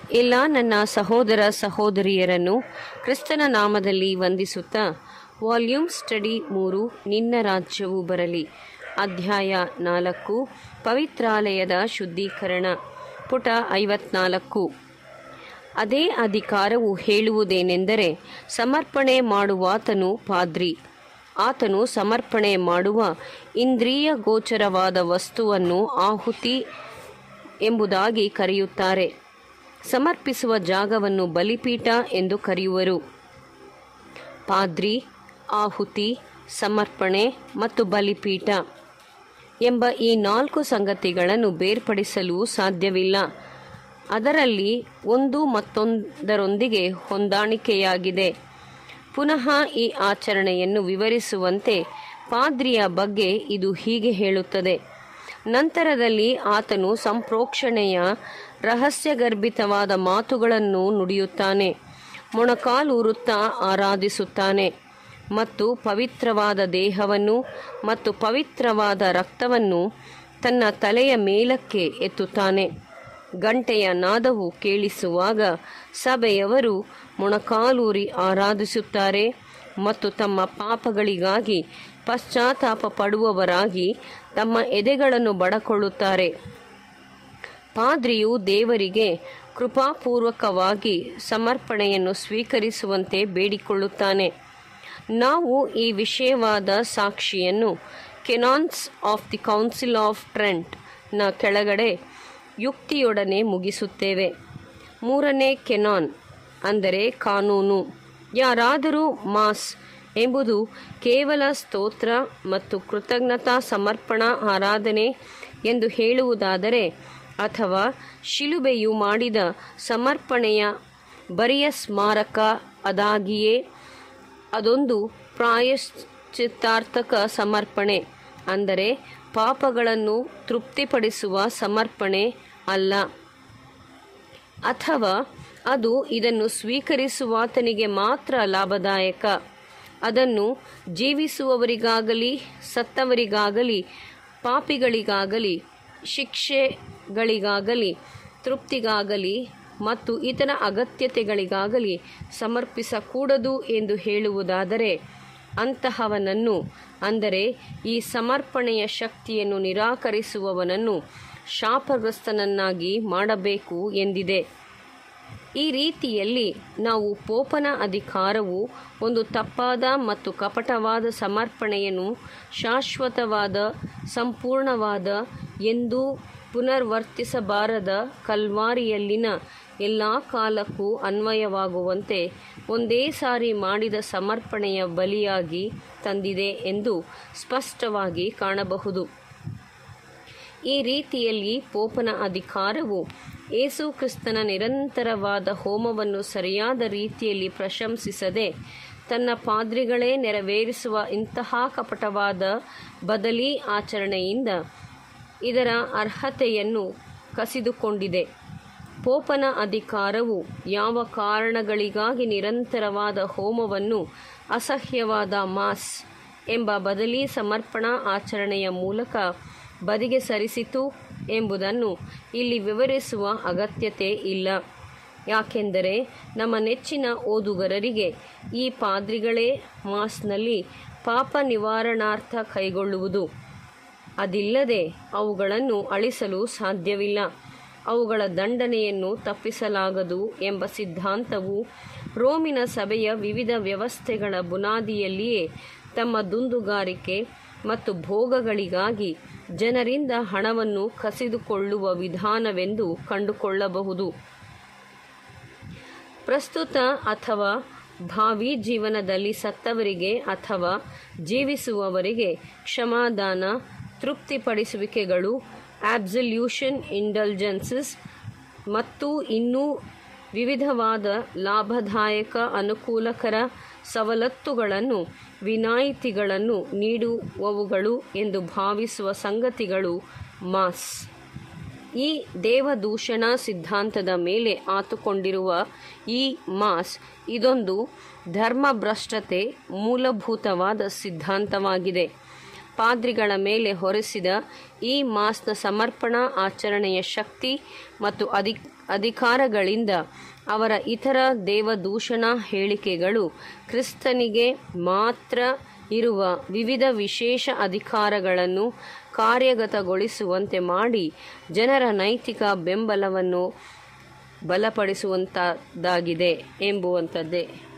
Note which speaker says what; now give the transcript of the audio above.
Speaker 1: ಎಲ್ಲ ನನ್ನ ಸಹೋದರ ಸಹೋದರಿಯರನ್ನು ಕ್ರಿಸ್ತನ ನಾಮದಲ್ಲಿ ವಂದಿಸುತ್ತಾ ವಾಲ್ಯೂಮ್ ಸ್ಟಡಿ ಮೂರು ನಿನ್ನ ರಾಜ್ಯವು ಬರಲಿ ಅಧ್ಯಾಯ ನಾಲ್ಕು ಪವಿತ್ರಾಲಯದ ಶುದ್ಧೀಕರಣ ಪುಟ ಐವತ್ನಾಲ್ಕು ಅದೇ ಅಧಿಕಾರವು ಹೇಳುವುದೇನೆಂದರೆ ಸಮರ್ಪಣೆ ಮಾಡುವಾತನು ಪಾದ್ರಿ ಆತನು ಸಮರ್ಪಣೆ ಮಾಡುವ ಇಂದ್ರಿಯ ಗೋಚರವಾದ ವಸ್ತುವನ್ನು ಆಹುತಿ ಎಂಬುದಾಗಿ ಕರೆಯುತ್ತಾರೆ ಸಮರ್ಪಿಸುವ ಜಾಗವನ್ನು ಬಲಿಪೀಠ ಎಂದು ಕರೆಯುವರು ಪಾದ್ರಿ ಆಹುತಿ ಸಮರ್ಪಣೆ ಮತ್ತು ಬಲಿಪೀಠ ಎಂಬ ಈ ನಾಲ್ಕು ಸಂಗತಿಗಳನ್ನು ಬೇರ್ಪಡಿಸಲು ಸಾಧ್ಯವಿಲ್ಲ ಅದರಲ್ಲಿ ಒಂದು ಮತ್ತೊಂದರೊಂದಿಗೆ ಹೊಂದಾಣಿಕೆಯಾಗಿದೆ ಪುನಃ ಈ ಆಚರಣೆಯನ್ನು ವಿವರಿಸುವಂತೆ ಪಾದ್ರಿಯ ಬಗ್ಗೆ ಇದು ಹೀಗೆ ಹೇಳುತ್ತದೆ ನಂತರದಲ್ಲಿ ಆತನು ಸಂಪ್ರೋಕ್ಷಣೆಯ ರಹಸ್ಯಗರ್ಭಿತವಾದ ಮಾತುಗಳನ್ನು ನುಡಿಯುತ್ತಾನೆ ಮೊಣಕಾಲೂರುತ್ತಾ ಆರಾಧಿಸುತ್ತಾನೆ ಮತ್ತು ಪವಿತ್ರವಾದ ದೇಹವನ್ನು ಮತ್ತು ಪವಿತ್ರವಾದ ರಕ್ತವನ್ನು ತನ್ನ ತಲೆಯ ಮೇಲಕ್ಕೆ ಎತ್ತುತ್ತಾನೆ ಗಂಟೆಯ ನಾದವು ಕೇಳಿಸುವಾಗ ಸಭೆಯವರು ಮೊಣಕಾಲೂರಿ ಆರಾಧಿಸುತ್ತಾರೆ ಮತ್ತು ತಮ್ಮ ಪಾಪಗಳಿಗಾಗಿ ಪಶ್ಚಾತ್ತಾಪ ಪಡುವವರಾಗಿ ತಮ್ಮ ಎದೆಗಳನ್ನು ಬಡಕೊಳ್ಳುತ್ತಾರೆ ಪಾದ್ರಿಯು ದೇವರಿಗೆ ಕೃಪಾಪೂರ್ವಕವಾಗಿ ಸಮರ್ಪಣೆಯನ್ನು ಸ್ವೀಕರಿಸುವಂತೆ ಬೇಡಿಕೊಳ್ಳುತ್ತಾನೆ ನಾವು ಈ ವಿಷಯವಾದ ಸಾಕ್ಷಿಯನ್ನು canons of the council of Trent ನ ಕೆಳಗಡೆ ಯುಕ್ತಿಯೊಡನೆ ಮುಗಿಸುತ್ತೇವೆ ಮೂರನೇ ಕೆನಾನ್ ಅಂದರೆ ಕಾನೂನು ಯಾರಾದರೂ ಮಾಸ್ ಎಂಬುದು ಕೇವಲ ಸ್ತೋತ್ರ ಮತ್ತು ಕೃತಜ್ಞತಾ ಸಮರ್ಪಣಾ ಆರಾಧನೆ ಎಂದು ಹೇಳುವುದಾದರೆ ಅಥವಾ ಶಿಲುಬೆಯು ಮಾಡಿದ ಸಮರ್ಪಣೆಯ ಬರಿಯ ಸ್ಮಾರಕ ಅದಾಗಿಯೇ ಅದೊಂದು ಪ್ರಾಯಶ್ಚಿತ್ತಾರ್ಥಕ ಸಮರ್ಪಣೆ ಅಂದರೆ ಪಾಪಗಳನ್ನು ತೃಪ್ತಿಪಡಿಸುವ ಸಮರ್ಪಣೆ ಅಲ್ಲ ಅಥವಾ ಅದು ಇದನ್ನು ಸ್ವೀಕರಿಸುವಾತನಿಗೆ ಮಾತ್ರ ಲಾಭದಾಯಕ ಅದನ್ನು ಜೀವಿಸುವವರಿಗಾಗಲಿ ಸತ್ತವರಿಗಾಗಲಿ ಪಾಪಿಗಳಿಗಾಗಲಿ ಶಿಕ್ಷೆಗಳಿಗಾಗಲಿ ತೃಪ್ತಿಗಾಗಲಿ ಮತ್ತು ಇತರ ಅಗತ್ಯತೆಗಳಿಗಾಗಲಿ ಸಮರ್ಪಿಸಕೂಡದು ಎಂದು ಹೇಳುವುದಾದರೆ ಅಂತಹವನನ್ನು ಅಂದರೆ ಈ ಸಮರ್ಪಣೆಯ ಶಕ್ತಿಯನ್ನು ನಿರಾಕರಿಸುವವನನ್ನು ಶಾಪಗ್ರಸ್ತನನ್ನಾಗಿ ಮಾಡಬೇಕು ಎಂದಿದೆ ಈ ರೀತಿಯಲ್ಲಿ ನಾವು ಪೋಪನ ಅಧಿಕಾರವು ಒಂದು ತಪ್ಪಾದ ಮತ್ತು ಕಪಟವಾದ ಸಮರ್ಪಣೆಯನ್ನು ಶಾಶ್ವತವಾದ ಸಂಪೂರ್ಣವಾದ ಎಂದೂ ಪುನರ್ವರ್ತಿಸಬಾರದ ಕಲ್ವಾರಿಯಲ್ಲಿನ ಎಲ್ಲ ಕಾಲಕ್ಕೂ ಅನ್ವಯವಾಗುವಂತೆ ಒಂದೇ ಸಾರಿ ಮಾಡಿದ ಸಮರ್ಪಣೆಯ ಬಲಿಯಾಗಿ ತಂದಿದೆ ಎಂದು ಸ್ಪಷ್ಟವಾಗಿ ಕಾಣಬಹುದು ಈ ರೀತಿಯಲ್ಲಿ ಪೋಪನ ಅಧಿಕಾರವು ಏಸು ಕ್ರಿಸ್ತನ ನಿರಂತರವಾದ ಹೋಮವನ್ನು ಸರಿಯಾದ ರೀತಿಯಲ್ಲಿ ಪ್ರಶಂಸಿಸದೆ ತನ್ನ ಪಾದ್ರಿಗಳೇ ನೆರವೇರಿಸುವ ಇಂತಹ ಕಪಟವಾದ ಬದಲಿ ಆಚರಣೆಯಿಂದ ಇದರ ಅರ್ಹತೆಯನ್ನು ಕಸಿದುಕೊಂಡಿದೆ ಪೋಪನ ಅಧಿಕಾರವು ಯಾವ ಕಾರಣಗಳಿಗಾಗಿ ನಿರಂತರವಾದ ಹೋಮವನ್ನು ಅಸಹ್ಯವಾದ ಮಾಸ್ ಎಂಬ ಬದಲಿ ಸಮರ್ಪಣಾ ಆಚರಣೆಯ ಮೂಲಕ ಬದಿಗೆ ಸರಿಸಿತು ಎಂಬುದನ್ನು ಇಲ್ಲಿ ವಿವರಿಸುವ ಅಗತ್ಯತೆ ಇಲ್ಲ ಯಾಕೆಂದರೆ ನಮ್ಮ ನೆಚ್ಚಿನ ಓದುಗರರಿಗೆ ಈ ಪಾದ್ರಿಗಳೇ ಮಾಸ್ನಲ್ಲಿ ಪಾಪ ನಿವಾರಣಾರ್ಥ ಕೈಗೊಳ್ಳುವುದು ಅದಿಲ್ಲದೆ ಅವುಗಳನ್ನು ಅಳಿಸಲು ಸಾಧ್ಯವಿಲ್ಲ ಅವುಗಳ ದಂಡನೆಯನ್ನು ತಪ್ಪಿಸಲಾಗದು ಎಂಬ ಸಿದ್ಧಾಂತವು ರೋಮಿನ ಸಭೆಯ ವಿವಿಧ ವ್ಯವಸ್ಥೆಗಳ ಬುನಾದಿಯಲ್ಲಿಯೇ ತಮ್ಮ ದುಂದುಗಾರಿಕೆ ಮತ್ತು ಭೋಗಗಳಿಗಾಗಿ ಜನರಿಂದ ಹಣವನ್ನು ಕಸಿದುಕೊಳ್ಳುವ ವಿಧಾನವೆಂದು ಕಂಡುಕೊಳ್ಳಬಹುದು ಪ್ರಸ್ತುತ ಅಥವಾ ಭಾವಿ ಜೀವನದಲ್ಲಿ ಸತ್ತವರಿಗೆ ಅಥವಾ ಜೀವಿಸುವವರಿಗೆ ಕ್ಷಮಾದಾನ ತೃಪ್ತಿಪಡಿಸುವಿಕೆಗಳು ಆಬ್ಸಲ್ಯೂಷನ್ ಇಂಡಲ್ಜೆನ್ಸಸ್ ಮತ್ತು ಇನ್ನೂ ವಿವಿಧವಾದ ಲಾಭದಾಯಕ ಅನುಕೂಲಕರ ಸವಲತ್ತುಗಳನ್ನು ವಿನಾಯಿತಿಗಳನ್ನು ನೀಡುವವುಗಳು ಎಂದು ಭಾವಿಸುವ ಸಂಗತಿಗಳು ಮಾಸ್ ಈ ದೇವದೂಷಣ ಸಿದ್ಧಾಂತದ ಮೇಲೆ ಆತುಕೊಂಡಿರುವ ಈ ಮಾಸ್ ಇದೊಂದು ಧರ್ಮಭ್ರಷ್ಟತೆ ಮೂಲಭೂತವಾದ ಸಿದ್ಧಾಂತವಾಗಿದೆ ಪಾದ್ರಿಗಳ ಮೇಲೆ ಹೊರಿಸಿದ ಈ ಮಾಸ್ನ ಸಮರ್ಪಣಾ ಆಚರಣೆಯ ಶಕ್ತಿ ಮತ್ತು ಅಧಿ ಅಧಿಕಾರಗಳಿಂದ ಅವರ ಇತರ ದೇವದೂಷಣ ಹೇಳಿಕೆಗಳು ಕ್ರಿಸ್ತನಿಗೆ ಮಾತ್ರ ಇರುವ ವಿವಿಧ ವಿಶೇಷ ಅಧಿಕಾರಗಳನ್ನು ಕಾರ್ಯಗತಗೊಳಿಸುವಂತೆ ಮಾಡಿ ಜನರ ನೈತಿಕ ಬೆಂಬಲವನ್ನು ಬಲಪಡಿಸುವಂಥದ್ದಾಗಿದೆ ಎಂಬುವಂಥದ್ದೇ